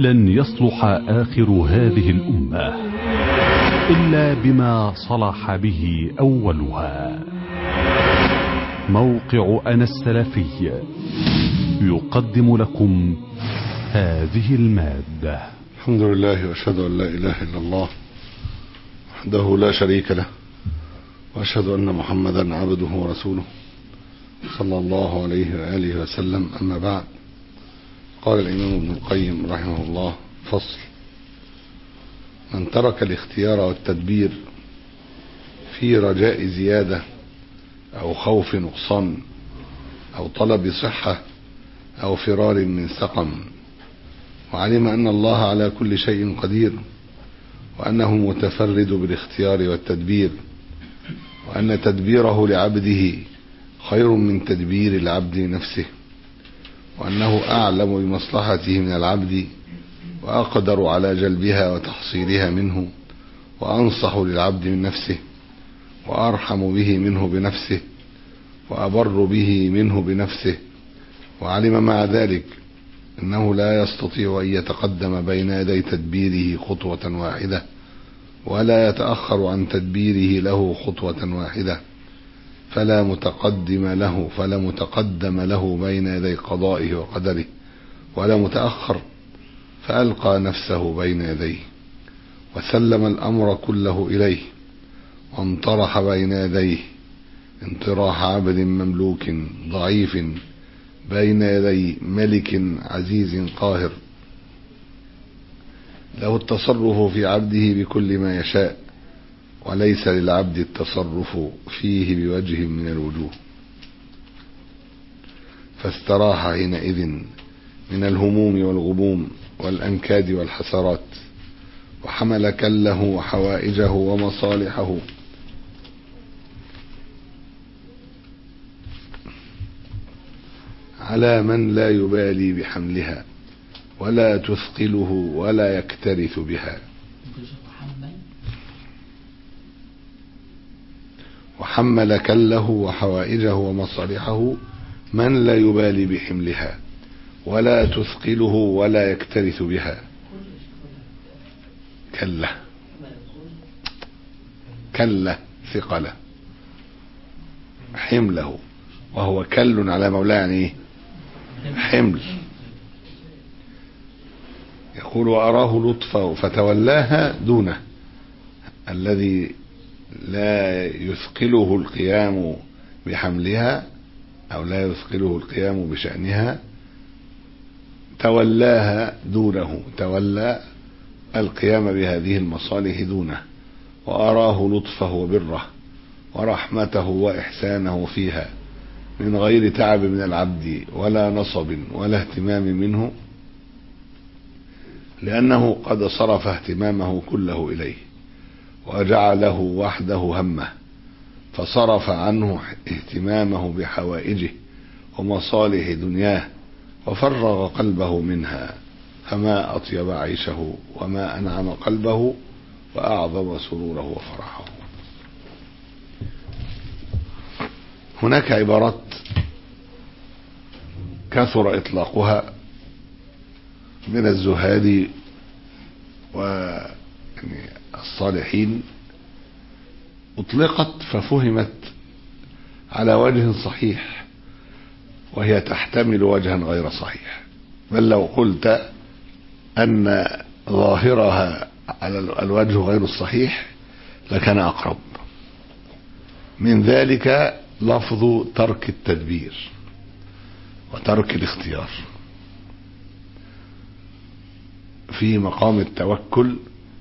لن يصلح آخر هذه الأمة إلا بما صلح به أولها موقع أنا السلفي يقدم لكم هذه المادة الحمد لله واشهد ان لا اله الا الله وحده لا شريك له واشهد ان محمدا عبده ورسوله صلى الله عليه واله وسلم اما بعد قال الامام ابن القيم رحمه الله فصل من ترك الاختيار والتدبير في رجاء زياده او خوف نقصان او طلب صحه او فرار من سقم وعلم أن الله على كل شيء قدير وأنه متفرد بالاختيار والتدبير وأن تدبيره لعبده خير من تدبير العبد نفسه وأنه أعلم بمصلحته من العبد وأقدر على جلبها وتحصيلها منه وأنصح للعبد من نفسه وأرحم به منه بنفسه وأبر به منه بنفسه وعلم مع ذلك انه لا يستطيع ان يتقدم بين يدي تدبيره خطوة واحدة ولا يتأخر عن تدبيره له خطوة واحدة فلا متقدم له فلا متقدم له بين يدي قضائه وقدره ولا متأخر فألقى نفسه بين يديه وسلم الأمر كله إليه وانطرح بين يديه انطراح عبد مملوك ضعيف بين يدي ملك عزيز قاهر له التصرف في عبده بكل ما يشاء وليس للعبد التصرف فيه بوجه من الوجوه فاستراح حينئذ من الهموم والغموم والأنكاد والحسرات وحمل كله وحوائجه ومصالحه على من لا يبالي بحملها ولا تثقله ولا يكترث بها وحمل كله وحوائجه ومصالحه من لا يبالي بحملها ولا تثقله ولا يكترث بها كله كله ثقله حمله وهو كل على مولاه يعني ايه حمل يقول وأراه لطفه فتولاها دونه الذي لا يثقله القيام بحملها أو لا يثقله القيام بشأنها تولاها دونه تولى القيام بهذه المصالح دونه وأراه لطفه وبره ورحمته وإحسانه فيها من غير تعب من العبد ولا نصب ولا اهتمام منه لأنه قد صرف اهتمامه كله إليه وجعله وحده همه فصرف عنه اهتمامه بحوائجه ومصالح دنياه وفرغ قلبه منها فما أطيب عيشه وما أنعم قلبه وأعظم سروره وفرحه هناك عبارات كثر إطلاقها من الزهاد والصالحين أطلقت ففهمت على وجه صحيح وهي تحتمل وجها غير صحيح بل لو قلت أن ظاهرها على الوجه غير الصحيح لكان أقرب من ذلك لفظ ترك التدبير وترك الاختيار في مقام التوكل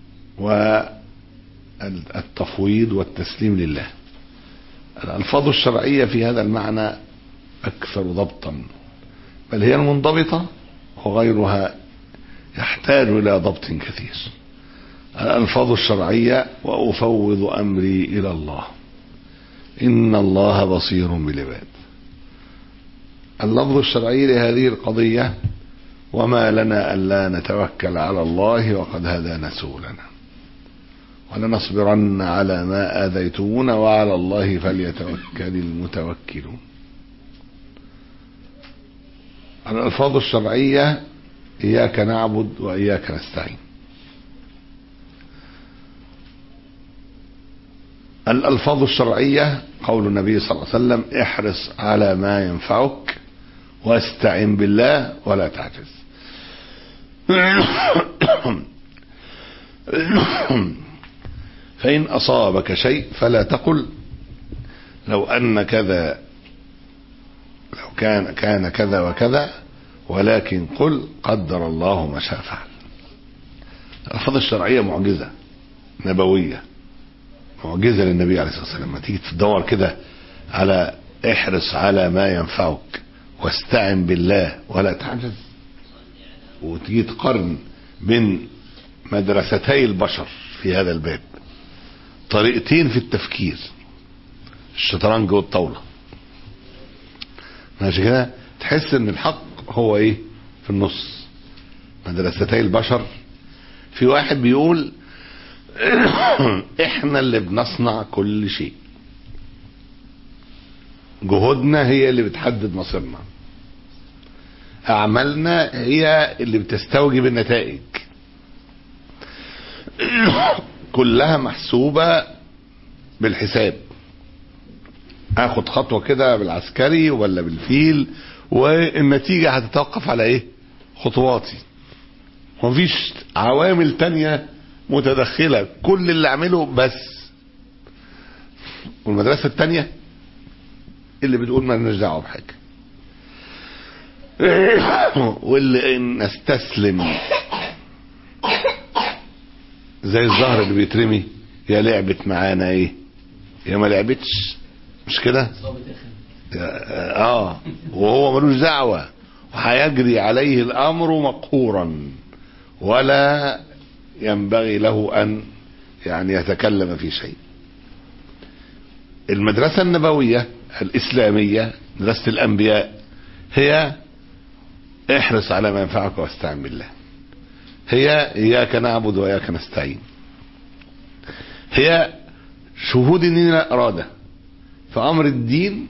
والتفويض والتسليم لله الألفاظ الشرعية في هذا المعنى أكثر ضبطا بل هي المنضبطة وغيرها يحتاج إلى ضبط كثير الألفاظ الشرعية وأفوض أمري إلى الله إن الله بصير بالعباد اللفظ الشرعي لهذه القضية وما لنا ألا نتوكل على الله وقد هدانا سبلنا ولنصبرن على ما آذيتمونا وعلى الله فليتوكل المتوكلون الألفاظ الشرعية إياك نعبد وإياك نستعين الألفاظ الشرعية قول النبي صلى الله عليه وسلم احرص على ما ينفعك واستعن بالله ولا تعجز فإن أصابك شيء فلا تقل لو أن كذا لو كان كان كذا وكذا ولكن قل قدر الله ما شاء فعل الألفاظ الشرعية معجزة نبوية معجزة للنبي عليه الصلاة والسلام لما تيجي تدور كده على احرص على ما ينفعك واستعن بالله ولا تعجز وتيجي تقارن بين مدرستي البشر في هذا الباب طريقتين في التفكير الشطرنج والطاولة ماشي كده تحس ان الحق هو ايه في النص مدرستي البشر في واحد بيقول احنا اللي بنصنع كل شيء جهودنا هي اللي بتحدد مصيرنا اعمالنا هي اللي بتستوجب النتائج كلها محسوبة بالحساب اخد خطوة كده بالعسكري ولا بالفيل والنتيجة هتتوقف على ايه خطواتي ومفيش عوامل تانية متدخلة كل اللي اعمله بس والمدرسة التانية اللي بتقول ما لناش دعوه بحاجة واللي نستسلم زي الزهر اللي بيترمي يا لعبت معانا ايه يا ما لعبتش مش كده اه وهو ملوش دعوة وهيجري عليه الامر مقهورا ولا ينبغي له ان يعني يتكلم في شيء المدرسة النبوية الاسلامية مدرسة الانبياء هي احرص على ما ينفعك واستعن بالله هي اياك نعبد واياك نستعين هي شهود اننا اراده فامر الدين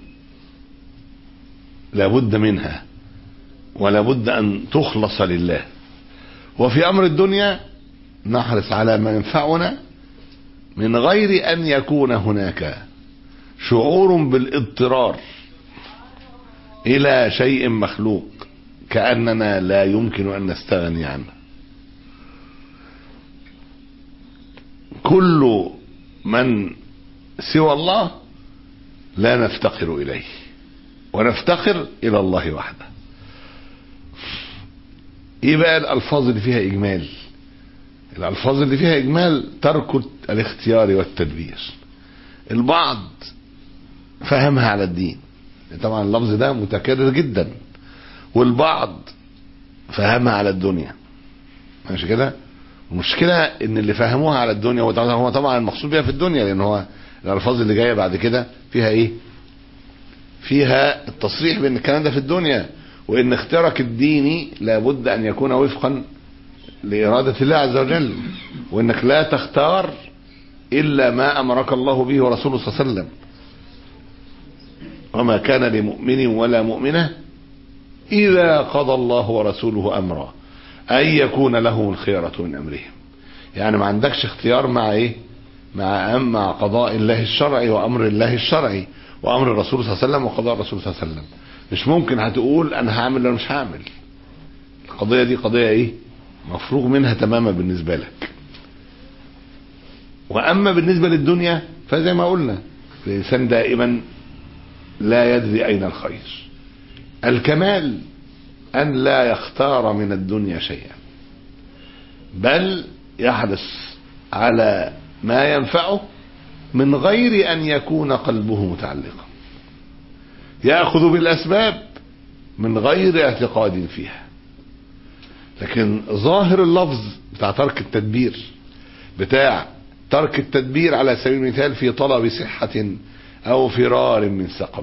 لابد منها ولابد ان تخلص لله وفي امر الدنيا نحرص على ما ينفعنا من غير ان يكون هناك شعور بالاضطرار الى شيء مخلوق كاننا لا يمكن ان نستغني عنه كل من سوى الله لا نفتقر اليه ونفتقر الى الله وحده ايه بقى الالفاظ اللي فيها اجمال الالفاظ اللي فيها اجمال ترك الاختيار والتدبير البعض فهمها على الدين طبعا اللفظ ده متكرر جدا والبعض فهمها على الدنيا ماشي كده المشكلة ان اللي فهموها على الدنيا هو طبعا المقصود بها في الدنيا لان هو الالفاظ اللي جاية بعد كده فيها ايه فيها التصريح بان الكلام ده في الدنيا وان اختيارك الديني لابد ان يكون وفقا لارادة الله عز وجل وانك لا تختار الا ما امرك الله به ورسوله صلى الله عليه وسلم وما كان لمؤمن ولا مؤمنة اذا قضى الله ورسوله امرا ان يكون لهم الخيرة من امرهم يعني ما عندكش اختيار مع ايه مع مع قضاء الله الشرعي وامر الله الشرعي وامر الرسول صلى الله عليه وسلم وقضاء الرسول صلى الله عليه وسلم مش ممكن هتقول انا هعمل ولا مش هعمل القضية دي قضية ايه مفروغ منها تماما بالنسبة لك واما بالنسبة للدنيا فزي ما قلنا الانسان دائما لا يدري اين الخير الكمال ان لا يختار من الدنيا شيئا بل يحرص على ما ينفعه من غير ان يكون قلبه متعلقا ياخذ بالاسباب من غير اعتقاد فيها لكن ظاهر اللفظ بتاع ترك التدبير بتاع ترك التدبير على سبيل المثال في طلب صحة او فرار من سقم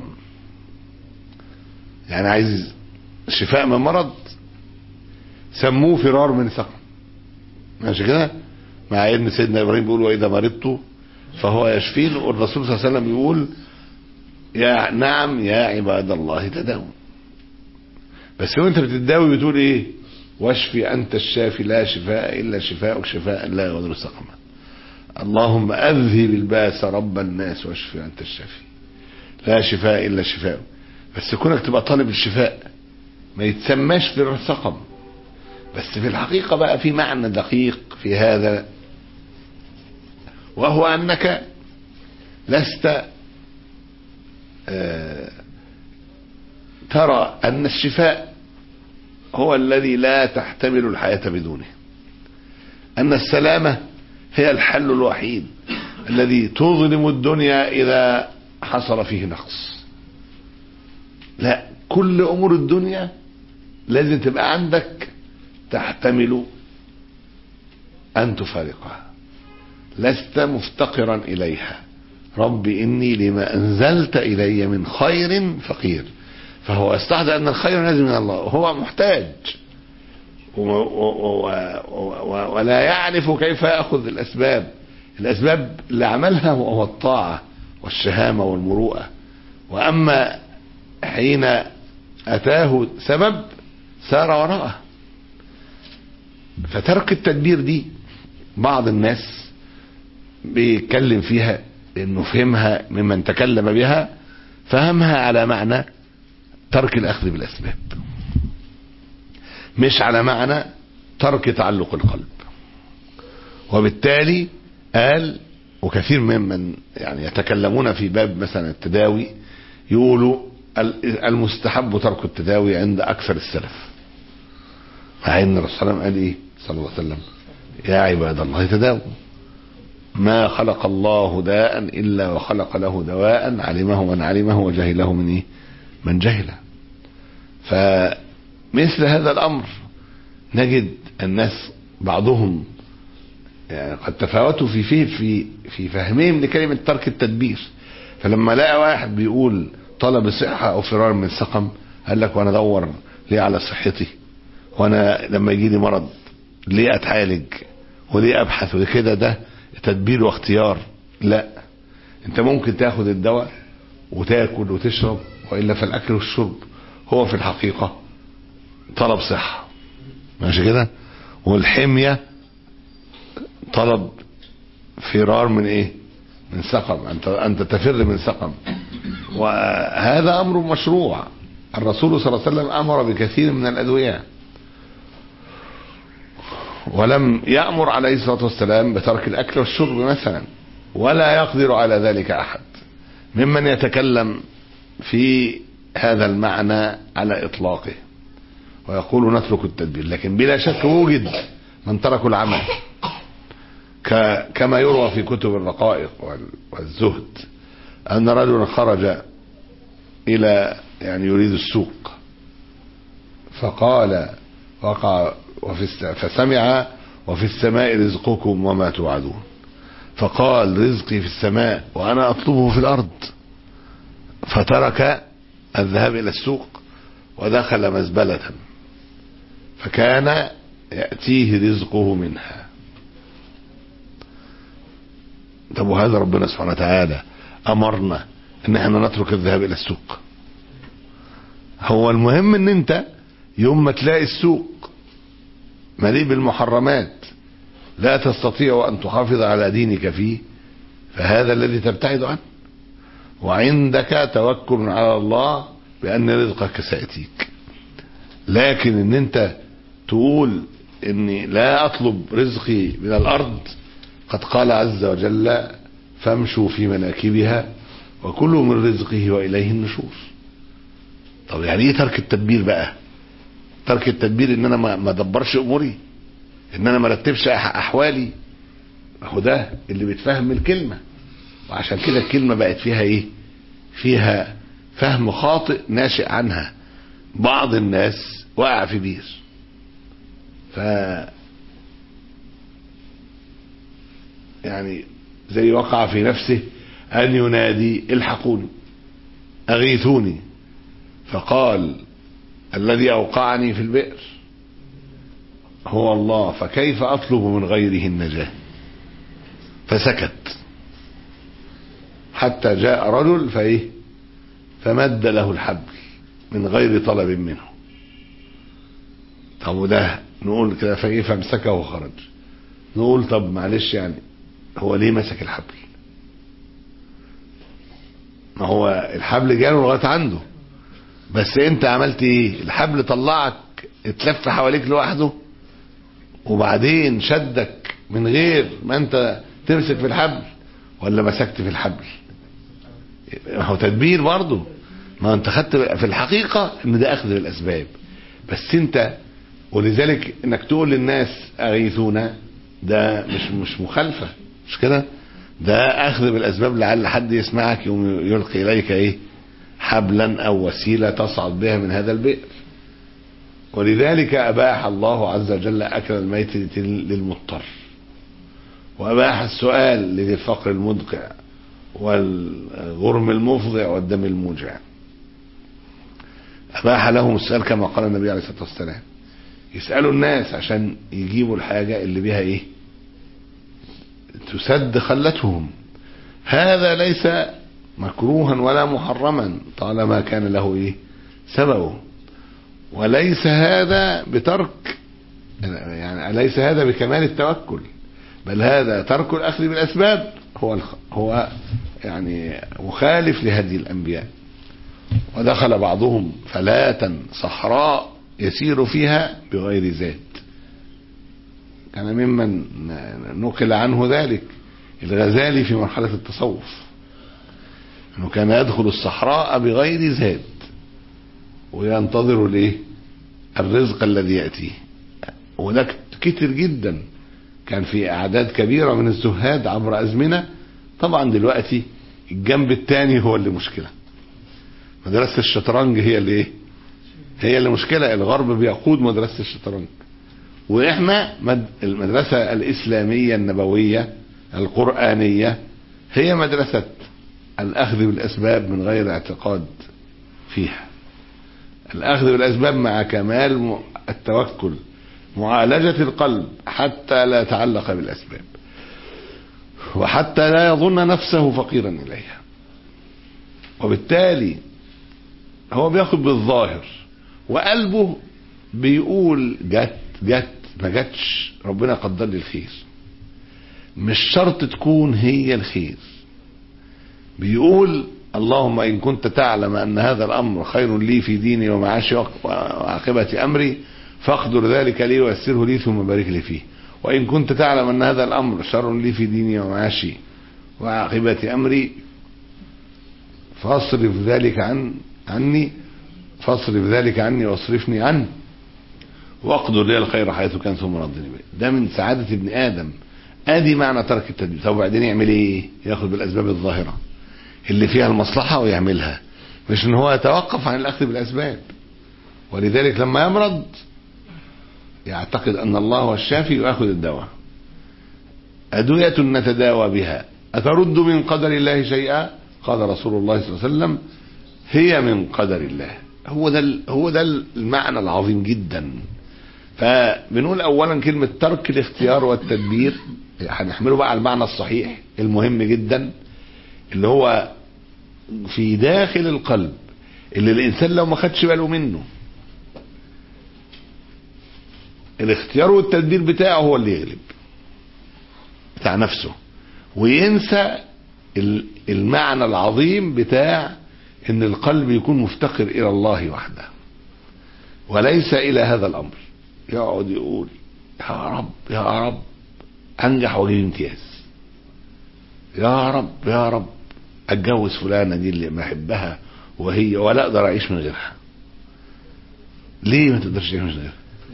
يعني عايز شفاء من مرض سموه فرار من سقم ماشي كده مع ان سيدنا ابراهيم بيقول واذا مرضت فهو يشفين والرسول صلى الله عليه وسلم بيقول يا نعم يا عباد الله تداووا بس وانت بتداوي بتقول ايه واشفي أنت الشافي لا شفاء إلا شفاءك شفاء لا يغادر سقما اللهم أذهب الباس رب الناس واشفي أنت الشافي لا شفاء إلا شفاء بس كونك تبقى طالب الشفاء ما يتسماش في السقم بس في الحقيقة بقى في معنى دقيق في هذا وهو أنك لست آه ترى أن الشفاء هو الذي لا تحتمل الحياة بدونه أن السلامة هي الحل الوحيد الذي تظلم الدنيا إذا حصل فيه نقص لا كل أمور الدنيا لازم تبقى عندك تحتمل أن تفارقها لست مفتقرا إليها رب إني لما أنزلت إلي من خير فقير فهو استحضر أن الخير نازل من الله وهو محتاج ولا يعرف كيف يأخذ الأسباب الأسباب اللي عملها هو الطاعة والشهامة والمروءة وأما حين أتاه سبب سار وراءه فترك التدبير دي بعض الناس بيتكلم فيها انه فهمها ممن تكلم بها فهمها على معنى ترك الاخذ بالاسباب مش على معنى ترك تعلق القلب وبالتالي قال وكثير ممن يعني يتكلمون في باب مثلا التداوي يقولوا المستحب ترك التداوي عند اكثر السلف مع ان الرسول صلى الله عليه وسلم قال ايه صلى الله عليه وسلم يا عباد الله تداووا ما خلق الله داء الا وخلق له دواء علمه من علمه وجهله من ايه من جهله فمثل هذا الامر نجد الناس بعضهم يعني قد تفاوتوا في فهم في في فهمهم لكلمه ترك التدبير فلما لقى واحد بيقول طلب صحه او فرار من سقم قال لك وانا ادور ليه على صحتي وانا لما يجي لي مرض ليه اتعالج وليه ابحث وكده ده تدبير واختيار لا انت ممكن تاخد الدواء وتاكل وتشرب والا فالاكل والشرب هو في الحقيقه طلب صحه ماشي كده والحميه طلب فرار من ايه من سقم انت انت تفر من سقم وهذا امر مشروع الرسول صلى الله عليه وسلم امر بكثير من الادويه ولم يأمر عليه الصلاة والسلام بترك الأكل والشرب مثلا ولا يقدر على ذلك أحد ممن يتكلم في هذا المعنى على إطلاقه ويقول نترك التدبير لكن بلا شك وجد من تركوا العمل كما يروى في كتب الرقائق والزهد أن رجلا خرج إلى يعني يريد السوق فقال وقع وفي فسمع وفي السماء رزقكم وما توعدون فقال رزقي في السماء وانا اطلبه في الارض فترك الذهاب الى السوق ودخل مزبلة فكان يأتيه رزقه منها طب وهذا ربنا سبحانه وتعالى امرنا ان احنا نترك الذهاب الى السوق هو المهم ان انت يوم ما تلاقي السوق مليء بالمحرمات لا تستطيع أن تحافظ على دينك فيه فهذا الذي تبتعد عنه وعندك توكل على الله بأن رزقك سيأتيك لكن ان انت تقول اني لا اطلب رزقي من الارض قد قال عز وجل فامشوا في مناكبها وكلوا من رزقه واليه النشور طب يعني ايه ترك التدبير بقى ترك التدبير ان انا ما ادبرش اموري ان انا ما ارتبش احوالي هو ده اللي بيتفهم الكلمه وعشان كده الكلمه بقت فيها ايه فيها فهم خاطئ ناشئ عنها بعض الناس وقع في بير ف يعني زي وقع في نفسه ان ينادي الحقوني اغيثوني فقال الذي اوقعني في البئر هو الله فكيف اطلب من غيره النجاه فسكت حتى جاء رجل فايه فمد له الحبل من غير طلب منه طب وده نقول كده فايه فامسكه وخرج نقول طب معلش يعني هو ليه مسك الحبل ما هو الحبل جاله لغايه عنده بس انت عملت ايه الحبل طلعك اتلف حواليك لوحده وبعدين شدك من غير ما انت تمسك في الحبل ولا مسكت في الحبل ما هو تدبير برضه ما انت خدت في الحقيقة ان ده اخذ بالاسباب بس انت ولذلك انك تقول للناس اغيثونا ده مش مش مخالفة مش كده ده اخذ بالاسباب لعل حد يسمعك يوم يلقي اليك ايه حبلا او وسيلة تصعد بها من هذا البئر ولذلك اباح الله عز وجل اكل الميتة للمضطر واباح السؤال لذي الفقر المدقع والغرم المفضع والدم الموجع أباح لهم السؤال كما قال النبي عليه الصلاة والسلام يسألوا الناس عشان يجيبوا الحاجة اللي بها ايه تسد خلتهم هذا ليس مكروها ولا محرما طالما كان له ايه سببه وليس هذا بترك يعني ليس هذا بكمال التوكل بل هذا ترك الاخذ بالاسباب هو الخ... هو يعني مخالف لهدي الانبياء ودخل بعضهم فلاة صحراء يسير فيها بغير زاد كان ممن نقل عنه ذلك الغزالي في مرحلة التصوف انه كان يدخل الصحراء بغير زاد وينتظر الايه الرزق الذي يأتيه وده كتير جدا كان في اعداد كبيرة من الزهاد عبر ازمنة طبعا دلوقتي الجنب الثاني هو اللي مشكلة مدرسة الشطرنج هي اللي ايه هي اللي مشكلة الغرب بيقود مدرسة الشطرنج واحنا المدرسة الاسلامية النبوية القرآنية هي مدرسة الاخذ بالاسباب من غير اعتقاد فيها الاخذ بالاسباب مع كمال التوكل معالجة القلب حتى لا يتعلق بالاسباب وحتى لا يظن نفسه فقيرا اليها وبالتالي هو بياخد بالظاهر وقلبه بيقول جت جت ما جتش ربنا قدر لي الخير مش شرط تكون هي الخير بيقول اللهم إن كنت تعلم أن هذا الأمر خير لي في ديني ومعاشي وعاقبة أمري فاقدر ذلك لي ويسره لي ثم بارك لي فيه وإن كنت تعلم أن هذا الأمر شر لي في ديني ومعاشي وعاقبة أمري فاصرف ذلك عن عني فاصرف ذلك عني واصرفني عنه واقدر لي الخير حيث كان ثم ردني به ده من سعادة ابن آدم ادي معنى ترك التدبير طب وبعدين يعمل ايه ياخد بالاسباب الظاهرة اللي فيها المصلحة ويعملها مش ان هو يتوقف عن الاخذ بالاسباب ولذلك لما يمرض يعتقد ان الله هو الشافي وياخذ الدواء ادوية نتداوى بها اترد من قدر الله شيئا قال رسول الله صلى الله عليه وسلم هي من قدر الله هو ده هو ده المعنى العظيم جدا فبنقول اولا كلمة ترك الاختيار والتدبير هنحمله بقى على المعنى الصحيح المهم جدا اللي هو في داخل القلب اللي الانسان لو ما خدش باله منه الاختيار والتدبير بتاعه هو اللي يغلب بتاع نفسه وينسى المعنى العظيم بتاع ان القلب يكون مفتقر الى الله وحده وليس الى هذا الامر يقعد يقول يا رب يا رب انجح واجيب امتياز يا رب يا رب اتجوز فلانه دي اللي بحبها وهي ولا اقدر اعيش من غيرها ليه ما تقدرش تعيش من غيرها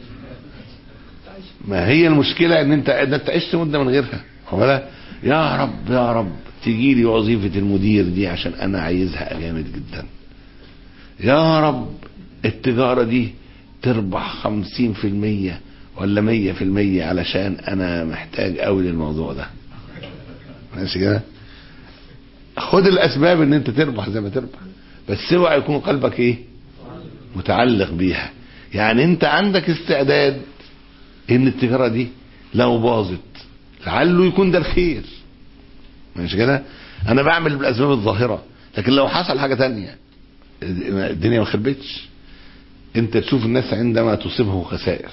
ما هي المشكله ان انت ان انت عشت مده من غيرها ولا يا رب يا رب تجي لي وظيفه المدير دي عشان انا عايزها جامد جدا يا رب التجاره دي تربح خمسين في المية ولا مية في المية علشان انا محتاج قوي للموضوع ده ماشي كده خد الاسباب ان انت تربح زي ما تربح بس اوعى يكون قلبك ايه متعلق بيها يعني انت عندك استعداد ان التجارة دي لو باظت لعله يكون ده الخير ماشي كده انا بعمل بالاسباب الظاهرة لكن لو حصل حاجة تانية الدنيا ما خربتش انت تشوف الناس عندما تصيبهم خسائر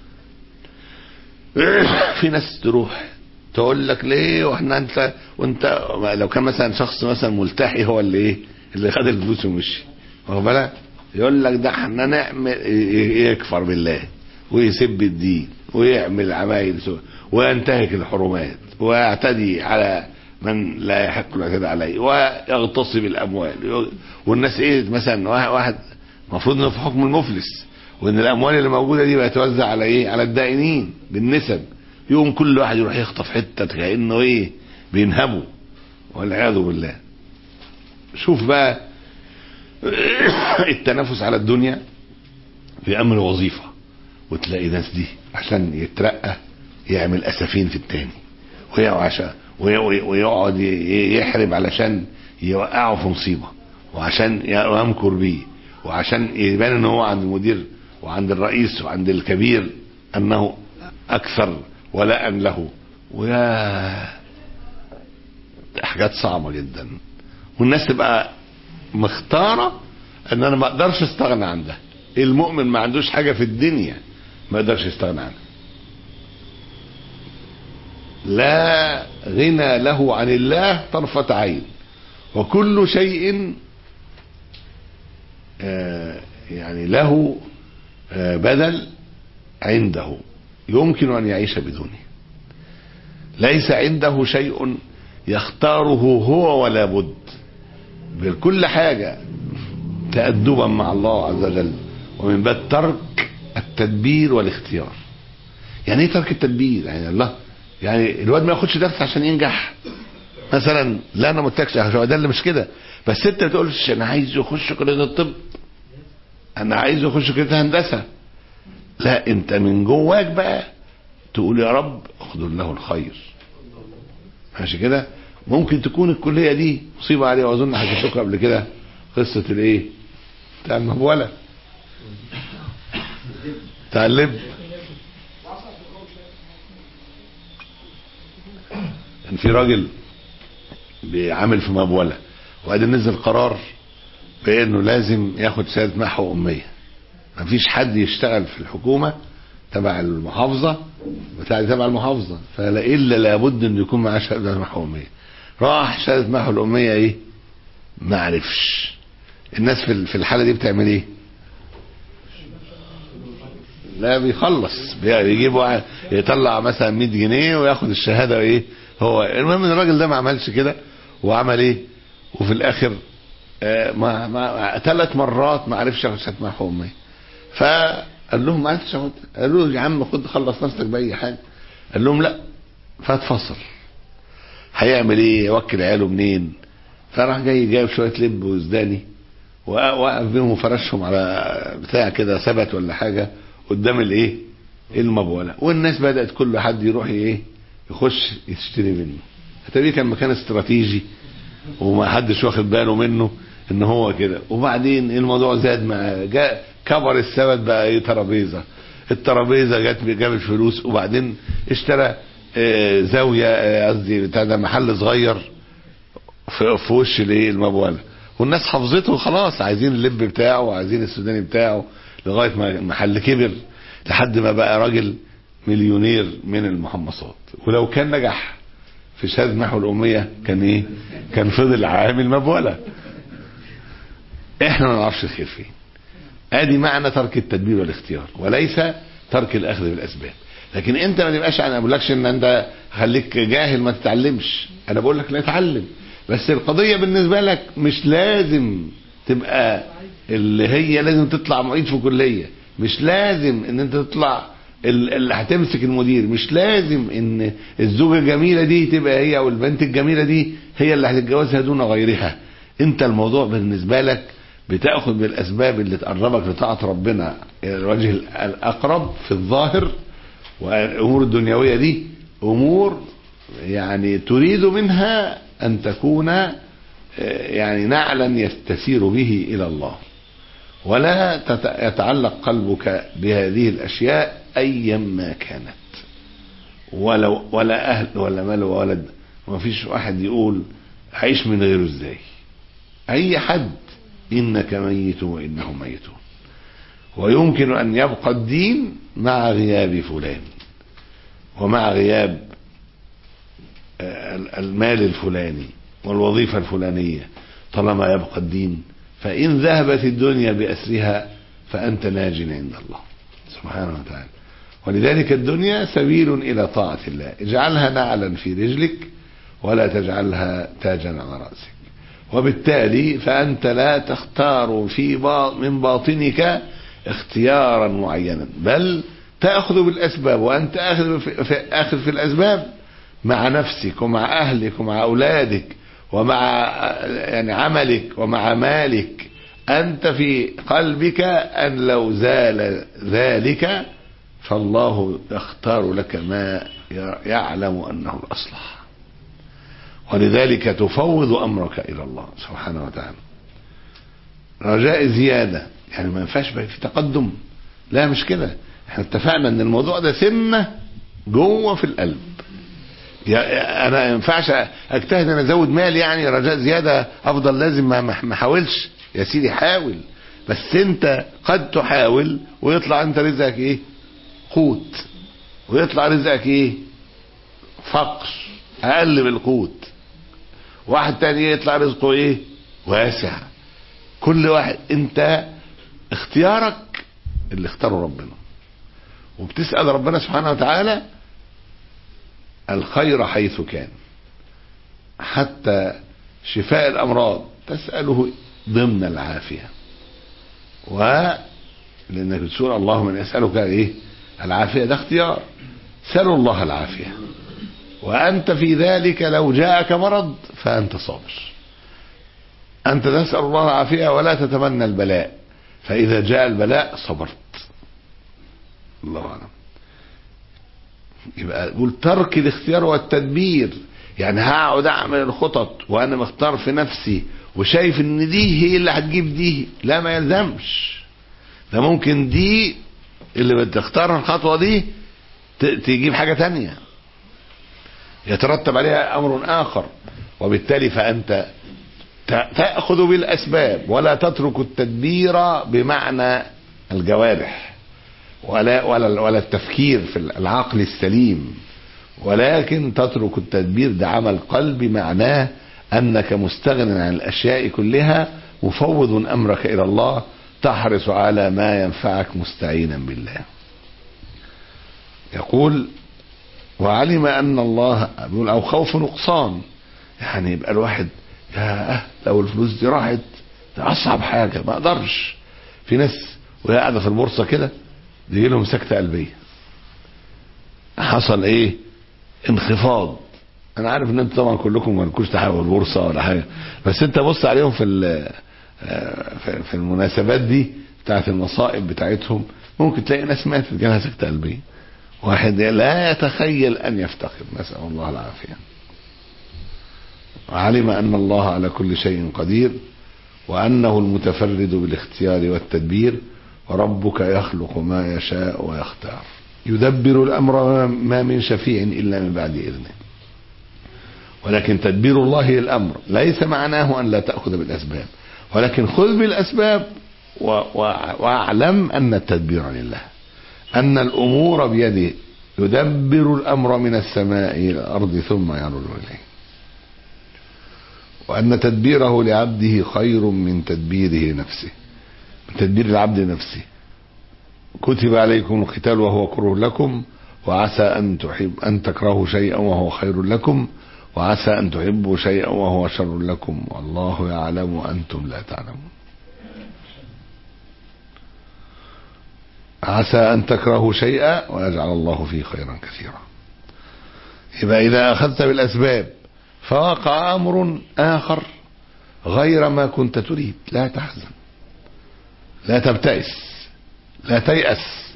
في ناس تروح تقول لك ليه واحنا انت وانت لو كان مثلا شخص مثلا ملتحي هو اللي ايه اللي خد الفلوس ومشي واخد بالك يقول لك ده احنا نعمل يكفر بالله ويسب الدين ويعمل عمايل سوء وينتهك الحرمات ويعتدي على من لا يحق الاعتداء عليه ويغتصب الاموال والناس ايه مثلا واحد المفروض انه في حكم المفلس وان الاموال اللي موجوده دي بتتوزع على ايه على الدائنين بالنسب يوم كل واحد يروح يخطف حته كانه ايه بينهبه والعياذ بالله شوف بقى التنافس على الدنيا في امر وظيفه وتلاقي ناس دي عشان يترقى يعمل اسفين في التاني وعشان ويقعد يحرب علشان يوقعه في مصيبه وعشان يمكر بيه وعشان يبان ان هو عند المدير وعند الرئيس وعند الكبير انه اكثر ولاء له ويا حاجات صعبه جدا والناس تبقى مختاره ان انا ما اقدرش استغنى عن ده المؤمن ما عندوش حاجه في الدنيا ما يقدرش يستغنى عنها لا غنى له عن الله طرفة عين وكل شيء آه يعني له آه بدل عنده يمكن أن يعيش بدونه ليس عنده شيء يختاره هو ولا بد بكل حاجة تأدبا مع الله عز وجل ومن باب ترك التدبير والاختيار يعني ايه ترك التدبير يعني الله يعني الواد ما ياخدش درس عشان ينجح مثلا لا انا متكش ده اللي مش كده بس انت ما تقولش انا عايز يخش كليه الطب انا عايز يخش كليه هندسه لا انت من جواك بقى تقول يا رب اخذ له الخير ماشي كده ممكن تكون الكليه دي مصيبه عليه واظن حكيت لكم قبل كده قصه الايه بتاع المبوله بتاع اللب كان في راجل بيعمل في مبوله وبعدين نزل قرار بانه لازم ياخد شهاده محو اميه مفيش حد يشتغل في الحكومه تبع المحافظه بتاع تبع المحافظه فلا الا لابد انه يكون معاه شهاده محو اميه راح شهاده محو الاميه ايه ما عرفش الناس في في الحاله دي بتعمل ايه لا بيخلص بيجيب واحد يطلع مثلا 100 جنيه وياخد الشهاده وايه هو المهم ان الراجل ده ما عملش كده وعمل ايه وفي الاخر آه ما ما ثلاث مرات ما عرفش ياخد شهاده محو اميه فقال لهم ما عرفتش اخد قالوا له يا عم خد خلص نفسك باي حاجه قال لهم لا فاتفصل هيعمل ايه يوكل عياله منين فراح جاي جايب شويه لب وزداني وقف بيهم وفرشهم على بتاع كده ثبت ولا حاجه قدام الايه المبوله والناس بدات كل حد يروح ايه يخش يشتري منه اتاريه كان مكان استراتيجي وما حدش واخد باله منه ان هو كده وبعدين الموضوع زاد مع جاء كبر الثبت بقى ايه ترابيزه الترابيزه جت جابت فلوس وبعدين اشترى اه زاويه قصدي اه بتاع ده محل صغير في, في وش الايه المبوله والناس حفظته خلاص عايزين اللب بتاعه وعايزين السوداني بتاعه لغايه ما المحل كبر لحد ما بقى راجل مليونير من المحمصات ولو كان نجح في شهاده محو الاميه كان ايه كان فضل عامل مبوله احنا ما نعرفش الخير فين ادي معنى ترك التدبير والاختيار وليس ترك الاخذ بالاسباب لكن انت ما تبقاش انا بقولكش ان انت خليك جاهل ما تتعلمش انا بقول لك لا اتعلم بس القضيه بالنسبه لك مش لازم تبقى اللي هي لازم تطلع معيد في كليه مش لازم ان انت تطلع اللي هتمسك المدير مش لازم ان الزوجه الجميله دي تبقى هي او البنت الجميله دي هي اللي هتتجوزها دون غيرها انت الموضوع بالنسبه لك بتاخذ بالاسباب اللي تقربك لطاعه ربنا الى الوجه الاقرب في الظاهر والامور الدنيويه دي امور يعني تريد منها ان تكون يعني نعلا يستسير به الى الله ولا يتعلق قلبك بهذه الاشياء ايا ما كانت ولو ولا اهل ولا مال ولا ولد وما فيش واحد يقول عيش من غيره ازاي اي حد انك ميت وانهم ميتون ويمكن أن يبقى الدين مع غياب فلان ومع غياب المال الفلاني والوظيفة الفلانية طالما يبقى الدين فإن ذهبت الدنيا بأسرها فأنت ناج عند الله سبحانه وتعالى ولذلك الدنيا سبيل إلى طاعة الله اجعلها نعلا في رجلك ولا تجعلها تاجا على رأسك وبالتالي فأنت لا تختار في من باطنك اختيارا معينا بل تأخذ بالأسباب وأنت أخذ في, أخذ في الأسباب مع نفسك ومع أهلك ومع أولادك ومع يعني عملك ومع مالك أنت في قلبك أن لو زال ذلك فالله يختار لك ما يعلم أنه الأصلح ولذلك تفوض أمرك إلى الله سبحانه وتعالى رجاء زيادة يعني ما ينفعش في تقدم لا مش كده احنا اتفقنا ان الموضوع ده سنة جوه في القلب انا ما ينفعش اجتهد ان ازود مال يعني رجاء زيادة افضل لازم ما احاولش يا سيدي حاول بس انت قد تحاول ويطلع انت رزقك ايه قوت ويطلع رزقك ايه فقر اقل من القوت واحد تاني يطلع رزقه ايه واسع كل واحد انت اختيارك اللي اختاره ربنا وبتسأل ربنا سبحانه وتعالى الخير حيث كان حتى شفاء الأمراض تسأله ضمن العافية و لأنك بتقول اللهم من يسألك إيه العافية ده اختيار سألوا الله العافية وأنت في ذلك لو جاءك مرض فأنت صابر أنت تسأل الله العافية ولا تتمنى البلاء فإذا جاء البلاء صبرت الله أعلم يبقى يقول ترك الاختيار والتدبير يعني هقعد اعمل الخطط وانا مختار في نفسي وشايف ان دي هي اللي هتجيب دي لا ما يلزمش ده ممكن دي اللي بتختار الخطوة دي تجيب حاجة تانية يترتب عليها امر اخر وبالتالي فانت تأخذ بالاسباب ولا تترك التدبير بمعنى الجوارح ولا ولا ولا التفكير في العقل السليم ولكن تترك التدبير ده عمل قلبي معناه انك مستغن عن الاشياء كلها مفوض امرك الى الله تحرص على ما ينفعك مستعينا بالله يقول وعلم ان الله بيقول او خوف نقصان يعني يبقى الواحد يا لو الفلوس دي راحت ده اصعب حاجه ما اقدرش في ناس وهي قاعده في البورصه كده يجي لهم سكتة قلبية حصل ايه انخفاض انا عارف ان انتوا طبعا كلكم ما لكوش تحاول البورصة ولا حاجة بس انت بص عليهم في في المناسبات دي بتاعت المصائب بتاعتهم ممكن تلاقي ناس ماتت جالها سكتة قلبية واحد لا يتخيل ان يفتقر نسأل الله العافية وعلم ان الله على كل شيء قدير وانه المتفرد بالاختيار والتدبير وربك يخلق ما يشاء ويختار يدبر الأمر ما من شفيع إلا من بعد إذنه ولكن تدبير الله للأمر ليس معناه أن لا تأخذ بالأسباب ولكن خذ بالأسباب واعلم أن التدبير لله أن الأمور بيده يدبر الأمر من السماء إلى الأرض ثم يرد إليه وأن تدبيره لعبده خير من تدبيره لنفسه تدبير العبد نفسه كتب عليكم القتال وهو كره لكم وعسى أن تحب أن تكرهوا شيئا وهو خير لكم وعسى أن تحبوا شيئا وهو شر لكم والله يعلم وأنتم لا تعلمون عسى أن تكرهوا شيئا ويجعل الله فيه خيرا كثيرا يبقى إذا أخذت بالأسباب فوقع أمر آخر غير ما كنت تريد لا تحزن لا تبتئس لا تيأس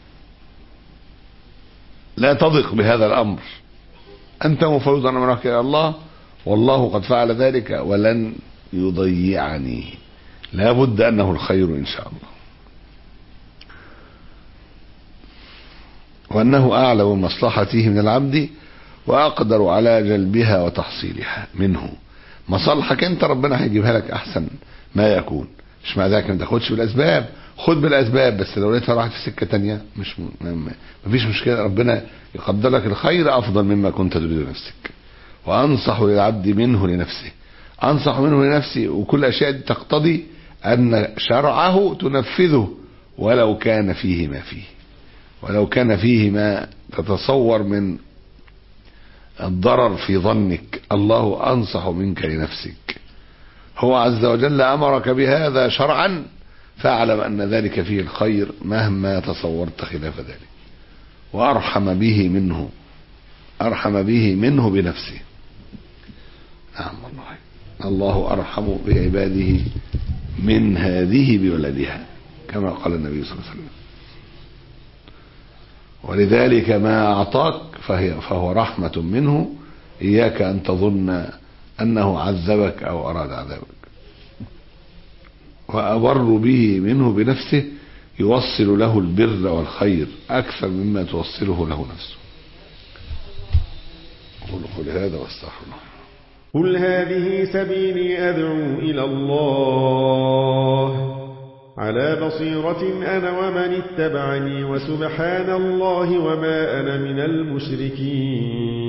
لا تضق بهذا الأمر أنت مفوض أمرك إلى الله والله قد فعل ذلك ولن يضيعني لا بد أنه الخير إن شاء الله وأنه أعلم مصلحته من العبد وأقدر على جلبها وتحصيلها منه مصالحك أنت ربنا هيجيبها لك أحسن ما يكون مش مع ذلك ما تاخدش بالاسباب خد بالاسباب بس لو لقيتها راحت في سكه تانية مش م... م... مفيش مشكله ربنا يقدر لك الخير افضل مما كنت تريد لنفسك وانصح للعبد منه لنفسه انصح منه لنفسي وكل اشياء دي تقتضي ان شرعه تنفذه ولو كان فيه ما فيه ولو كان فيه ما تتصور من الضرر في ظنك الله انصح منك لنفسك هو عز وجل امرك بهذا شرعا فاعلم ان ذلك فيه الخير مهما تصورت خلاف ذلك وارحم به منه ارحم به منه بنفسه نعم والله الله ارحم بعباده من هذه بولدها كما قال النبي صلى الله عليه وسلم ولذلك ما اعطاك فهي فهو رحمه منه اياك ان تظن انه عذبك او اراد عذابك وأبر به منه بنفسه يوصل له البر والخير أكثر مما توصله له نفسه قل قل هذا واستغفر الله قل هذه سبيلي أدعو إلى الله على بصيرة أنا ومن اتبعني وسبحان الله وما أنا من المشركين